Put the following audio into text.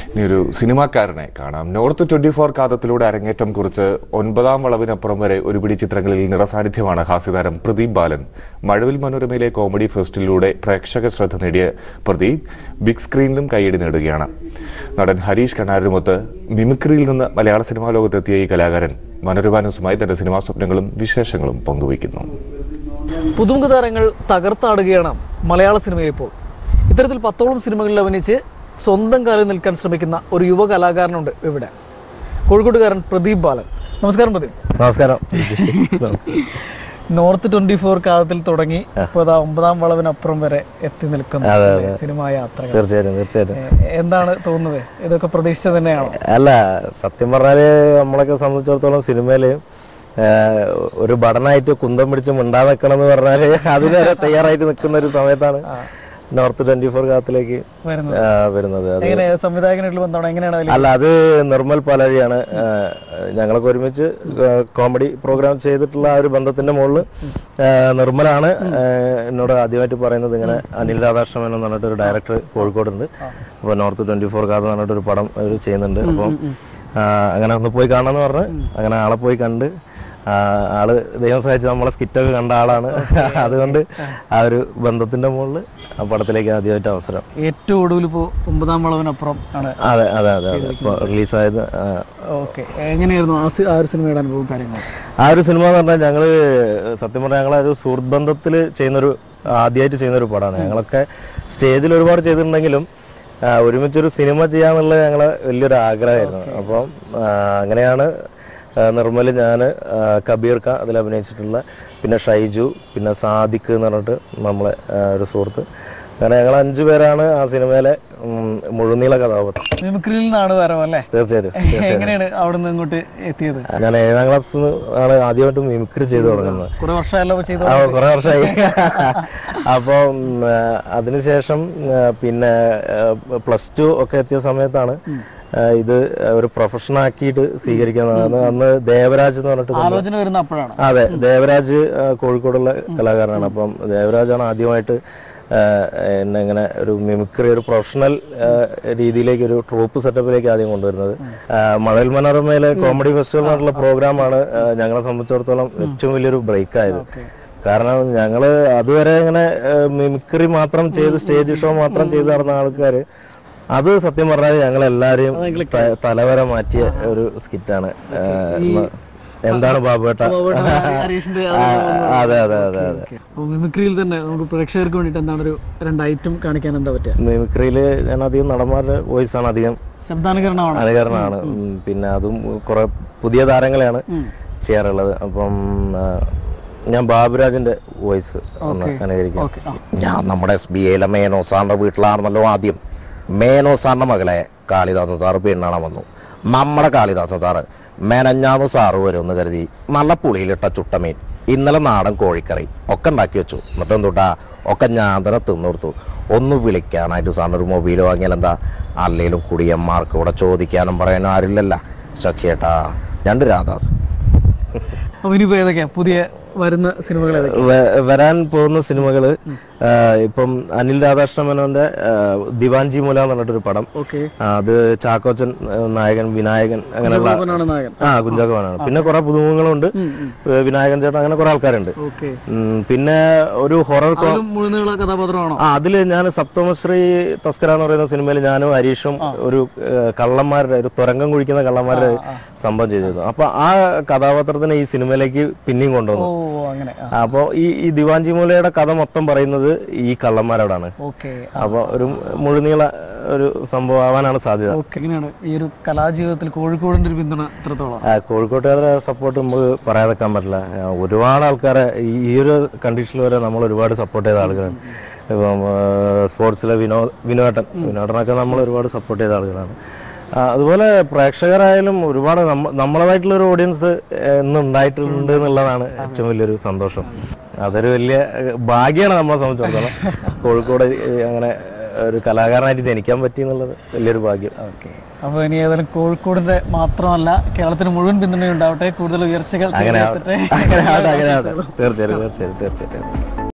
ഇനി ഒരു സിനിമാക്കാരനെ കാണാം നോർത്ത് ട്വന്റി ഫോർ കാതത്തിലൂടെ അരങ്ങേറ്റം കുറിച്ച് ഒൻപതാം വളവിനപ്പുറം വരെ ഒരു പിടി ചിത്രങ്ങളിൽ നിറസാന്നിധ്യമാണ് ഹാസ്യതാരം പ്രദീപ് ബാലൻ മഴവിൽ മനോരമയിലെ കോമഡി ഫെസ്റ്റിലൂടെ പ്രേക്ഷക ശ്രദ്ധ നേടിയ പ്രദീപ് ബിഗ് സ്ക്രീനിലും കൈയടി നേടുകയാണ് നടൻ ഹരീഷ് കണ്ണാരിനുമൊത്ത് മിമിക്രിയിൽ നിന്ന് മലയാള സിനിമാ ലോകത്തെത്തിയ ഈ കലാകാരൻ മനോരമ ന്യൂസുമായി തന്റെ സിനിമാ സ്വപ്നങ്ങളും വിശേഷങ്ങളും പങ്കുവയ്ക്കുന്നു പുതുമുഖ താരങ്ങൾ തകർത്താടുകയാണ് മലയാള സിനിമയിൽ ഇപ്പോൾ ഇത്തരത്തിൽ പത്തോളം സിനിമകളിൽ അഭിനയിച്ച് സ്വന്തം കാലിൽ നിൽക്കാൻ ശ്രമിക്കുന്ന ഒരു യുവ കലാകാരനുണ്ട് ഇവിടെ കോഴിക്കോട്ടുകാരൻ പ്രദീപ് ബാലൻ നമസ്കാരം പ്രദീപ് നമസ്കാരം നോർത്ത് ട്വന്റി ഫോർ കാലത്തിൽ തുടങ്ങി ഇപ്പോൾ ഇതാ ഒമ്പതാം വളവിനപ്പുറം വരെ എത്തി നിൽക്കുന്ന അതെ, അല്ലേ, സിനിമാ യാത്രകൾ തീർച്ചയായിട്ടും തീർച്ചയായിട്ടും എ- എന്താണ് തോന്നുന്നത് ഇതൊക്കെ പ്രതീക്ഷിച്ച തന്നെയാണോ അല്ല സത്യം പറഞ്ഞാല് നമ്മളൊക്കെ സംബന്ധിച്ചിടത്തോളം സിനിമയില് ഏഹ്, ഒരു ഭടനായിട്ട് കുന്തം പിടിച്ച് മിണ്ടാതെ നിൽക്കണം എന്ന് പറഞ്ഞാല് അതിന് വരെ തയ്യാറായിട്ട് നിൽക്കുന്ന ഒരു സമയത്താണ് നോർത്ത് ട്വന്റി ഫോർ കാത്തിലേക്ക് വരുന്നത് ആഹ്, വരുന്നത് അത് എങ്ങനെ സംവിധായകനായിട്ടുള്ള ബന്ധമാണ് എങ്ങനെയാണ് അതിൽ അല്ല അത് നിർമ്മൽ പാലാഴിയാണ് ഏഹ്, ഞങ്ങളൊക്കെ ഒരുമിച്ച് കോമഡി പ്രോഗ്രാം ചെയ്തിട്ടുള്ള ആ ഒരു ബന്ധത്തിന്റെ മുകളിൽ നിർമ്മലാണ് ഏഹ്, എന്നോട് ആദ്യമായിട്ട് പറയുന്നത് ഇങ്ങനെ അനിൽ രാധാകൃഷ്ണൻ എന്ന് പറഞ്ഞിട്ട് ഒരു ഡയറക്ടർ കോഴിക്കോടുണ്ട് അപ്പോൾ നോർത്ത് ട്വന്റി ഫോർ കാത്ത് എന്ന് പറഞ്ഞിട്ട് ഒരു പടം അവർ ചെയ്യുന്നുണ്ട് അപ്പം ആഹ്, അങ്ങനെ ഒന്ന് പോയി കാണാന്ന് പറഞ്ഞ് അങ്ങനെ ആളെ പോയി കണ്ട് ആഹ്, ആള് ദൈവം സഹായിച്ച് നമ്മളെ സ്കിറ്റൊക്കെ കണ്ട ആളാണ് അതുകൊണ്ട് ആ ഒരു ബന്ധത്തിന്റെ മുകളിൽ ആ പടത്തിലേക്ക് ആദ്യമായിട്ട് അവസരം ഏറ്റവും ഒടുവിൽ ഇപ്പോൾ ഒമ്പതാം വളവിനപ്പുറം ആണ് അതെ അതെ അതെ അതെ ഇപ്പോൾ റിലീസായത് ആഹ്, ഓക്കെ എങ്ങനെയായിരുന്നു ആ സി- ആ ഒരു സിനിമയുടെ അനുഭവം കാര്യങ്ങൾ ആ ഒരു സിനിമ എന്ന് പറഞ്ഞാൽ ഞങ്ങള് സത്യം പറഞ്ഞാൽ ഞങ്ങളെ ഒരു സുഹൃത്ത് ബന്ധത്തിൽ ചെയ്യുന്നൊരു ആദ്യമായിട്ട് ചെയ്യുന്നൊരു പടമാണ് ഞങ്ങളൊക്കെ സ്റ്റേജിൽ ഒരുപാട് ചെയ്തിട്ടുണ്ടെങ്കിലും ആ, ഒരുമിച്ചൊരു സിനിമ ചെയ്യാന്നുള്ളത് ഞങ്ങളെ വലിയൊരു ആഗ്രഹമായിരുന്നു അപ്പം ആ, അങ്ങനെയാണ് ആ, നിർമ്മൽ ഞാൻ കബീർക്ക അതിൽ അഭിനയിച്ചിട്ടുള്ള പിന്നെ ഷൈജു പിന്നെ സാദിഖ് എന്ന് പറഞ്ഞിട്ട് നമ്മളെ ആ, ഒരു സുഹൃത്ത് അങ്ങനെ ഞങ്ങൾ അഞ്ചു പേരാണ് ആ സിനിമയിലെ ഉം, മുഴുനീള കഥാപാത്രം മിമിക്രിയിൽ നിന്നാണ് വരവ് അല്ലേ തീർച്ചയായിട്ടും എങ്ങനെയാണ് അവിടെ നിന്ന് ഇങ്ങോട്ട് എത്തിയത് ഞാൻ ഏഴാം ക്ലാസ്സിൽ ആണ് ആദ്യമായിട്ട് മിമിക്രി ചെയ്തു തുടങ്ങുന്നത് കുറെ വർഷമായല്ലോ ചെയ്തു ആ കുറെ വർഷമായി അപ്പം ആ, അതിനുശേഷം ആ, പിന്നെ പ്ലസ് ടു ഒക്കെ എത്തിയ സമയത്താണ് ആ, ഇത് ഒരു പ്രൊഫഷൻ ആക്കിയിട്ട് സ്വീകരിക്കുന്നത് അന്ന് ദേവരാജ് എന്ന് പറഞ്ഞിട്ട് കൊണ്ട് ആലോചന വരുന്ന അപ്പോഴാണ് അതെ ദേവരാജ് ആ, കോഴിക്കോടുള്ള കലാകാരനാണ് അപ്പം ദേവരാജാണ് ആദ്യമായിട്ട് ആ, എന്നെ ഇങ്ങനെ ഒരു മിമിക്രി ഒരു പ്രൊഫഷണൽ ആ, രീതിയിലേക്ക് ഒരു ട്രൂപ്പ് സെറ്റപ്പിലേക്ക് ആദ്യം കൊണ്ടുവരുന്നത് ആ, മഴവിൽ മനോരമയിലെ കോമഡി ഫെസ്റ്റിവൽ എന്നുള്ള പ്രോഗ്രാമാണ് ആ, ഞങ്ങളെ സംബന്ധിച്ചിടത്തോളം ഏറ്റവും വലിയൊരു ബ്രേക്ക് ആയത് കാരണം ഞങ്ങള് അതുവരെ ഇങ്ങനെ ആ, മിമിക്രി മാത്രം ചെയ്ത് സ്റ്റേജ് ഷോ മാത്രം ചെയ്ത് നടന്ന ആൾക്കാര് അത് സത്യം പറഞ്ഞാൽ ഞങ്ങൾ എല്ലാവരെയും തലവര മാറ്റിയ ഒരു സ്കിറ്റാണ് എന്താണ് ബാബുവേട്ട ഹരീഷിന്റെ ആ, അതെ അതെ അതെ അതെ മിമിക്രിയിൽ തന്നെ നമുക്ക് പ്രേക്ഷകർക്ക് വേണ്ടിയിട്ട് എന്താണ് ഒരു രണ്ട് ഐറ്റം കാണിക്കാൻ എന്താ പറ്റുക മിമിക്രിയിൽ ഞാൻ അധികം നടന്മാരുടെ വോയിസ് ആണ് അധികം ശബ്ദാനുകരണമാണ് അനുകരണമാണ് ഉം, പിന്നെ അതും കുറെ പുതിയ താരങ്ങളെയാണ് ചെയ്യാറുള്ളത് അപ്പം ആ, ഞാൻ ബാബുരാജിന്റെ വോയിസ് ഒന്ന് അനുകരിക്കാം ഓക്കെ ആ ഞാൻ നമ്മുടെ എസ് ബി ഐയിലെ മേനോ സാറിന്റെ വീട്ടിലാണെന്നല്ലോ ആദ്യം മേനോ സാറിന്റെ മകളെ കാളിദാസൻ സാറ് പെണ്ണാണാൻ വന്നു നമ്മുടെ കാളിദാസൻ സാറ് മെനഞ്ഞാന്ന് സാറ് വരുമെന്ന് കരുതി നല്ല പുളിയിലിട്ട ചുട്ടമീൻ ഇന്നലെ നാടൻ കോഴിക്കറി ഒക്കെ ഉണ്ടാക്കി വെച്ചു എന്നിട്ട് എന്തുട്ടാ ഒക്കെ ഞാൻ തന്നെ തിന്നോർത്തു ഒന്ന് വിളിക്കാനായിട്ട് സാറിന് ഒരു മൊബൈൽ വാങ്ങിയാൽ എന്താ അല്ലേലും കുടിയന്മാർക്ക് ഇവിടെ ചോദിക്കാനും പറയാനും ആരില്ലല്ല ശശിയേട്ടാ രണ്ട് രാധാസ് അപ്പൊ ഇനിയിപ്പോ ഏതൊക്കെയാ പുതിയ വരുന്ന സിനിമകൾ ഏതൊക്കെയാ വ- വരാൻ പോകുന്ന സിനിമകള് ആ, ഇപ്പം അനിൽ രാധാകൃഷ്ണ മേനോന്റെ ആ, ദിവാൻജി മൂല എന്ന് പറഞ്ഞിട്ടൊരു പടം ഓക്കെ ആ, അത് ചാക്കോച്ചൻ ആ, നായകൻ വിനായകൻ അങ്ങനെയുള്ള ഗോപനാണ് നായകൻ ആ കുഞ്ചാക്കോനാണ് പിന്നെ കുറെ പുതുമുഖങ്ങളുണ്ട് വിനായകൻ ചേട്ടൻ അങ്ങനെ കുറെ ആൾക്കാരുണ്ട് ഓക്കെ ഉം, പിന്നെ ഒരു ഹൊറർ കോ അതിലും മുഴുനീള കഥാപാത്രമാണോ ആ അതില് ഞാൻ സപ്തമശ്രീ തസ്കര എന്ന് പറയുന്ന സിനിമയിൽ ഞാനും ഹരീഷും ഒരു ഏഹ്, കള്ളന്മാരുടെ ഒരു തുരങ്കം കുഴിക്കുന്ന കള്ളന്മാരുടെ സംഭവം ചെയ്തിരുന്നു അപ്പൊ ആ കഥാപാത്രത്തിനെ ഈ സിനിമയിലേക്ക് പിന്നെയും കൊണ്ടുവന്നു ഓ അങ്ങനെ അപ്പോൾ ഈ ഈ ദിവാൻജി മൂലയുടെ കഥ മൊത്തം പറയുന്നത് ഈ കള്ളന്മാരോടാണ് ഓക്കെ അപ്പോൾ ഒരു മുഴുനീള ഒരു സംഭവം ആവാനാണ് സാധ്യത ഓക്കെ എങ്ങനെയാണ് ഈ ഒരു കലാജീവിതത്തിൽ കോഴിക്കോടിന്റെ ഒരു പിന്തുണ എത്രത്തോളം ആ, കോഴിക്കോട്ടുകാരുടെ സപ്പോർട്ട് നമുക്ക് പറയാതെക്കാൻ പറ്റില്ല ആ, ഒരുപാട് ആൾക്കാരെ ഈ ഈ ഒരു കണ്ടീഷനിൽ വരെ നമ്മൾ ഒരുപാട് സപ്പോർട്ട് ചെയ്ത ആളുകളാണ് ഇപ്പം സ്പോർട്സിലെ വിനോ വിനോദൻ വിനോദനൊക്കെ നമ്മൾ ഒരുപാട് സപ്പോർട്ട് ചെയ്ത ആളുകളാണ് ആ, അതുപോലെ പ്രേക്ഷകരായാലും ഒരുപാട് നമ്മ നമ്മളതായിട്ടുള്ള ഒരു ഓഡിയൻസ് ഇന്ന് ഉണ്ടായിട്ടുണ്ട് എന്നുള്ളതാണ് ഏറ്റവും വലിയൊരു സന്തോഷം അതൊരു വലിയ ഏഹ്, ഭാഗ്യമാണ് നമ്മളെ സംബന്ധിച്ചിടത്തോളം കോഴിക്കോട് ഈ അങ്ങനെ ഒരു കലാകാരനായിട്ട് ജനിക്കാൻ പറ്റി എന്നുള്ളത് വലിയൊരു ഭാഗ്യം ഓക്കെ അപ്പോൾ ഇനി ഏതായാലും കോഴിക്കോടിന്റെ മാത്രമല്ല കേരളത്തിന് മുഴുവൻ പിന്തുണയുണ്ടാവട്ടെ കൂടുതൽ ഉയർച്ചകൾ അങ്ങനെ തേടിയെത്തട്ടെ. അങ്ങനെ ആവട്ടെ അങ്ങനെ ആവട്ടെ തീർച്ചയായിട്ടും തീർച്ചയായിട്ടും തീർച്ചയായിട്ടും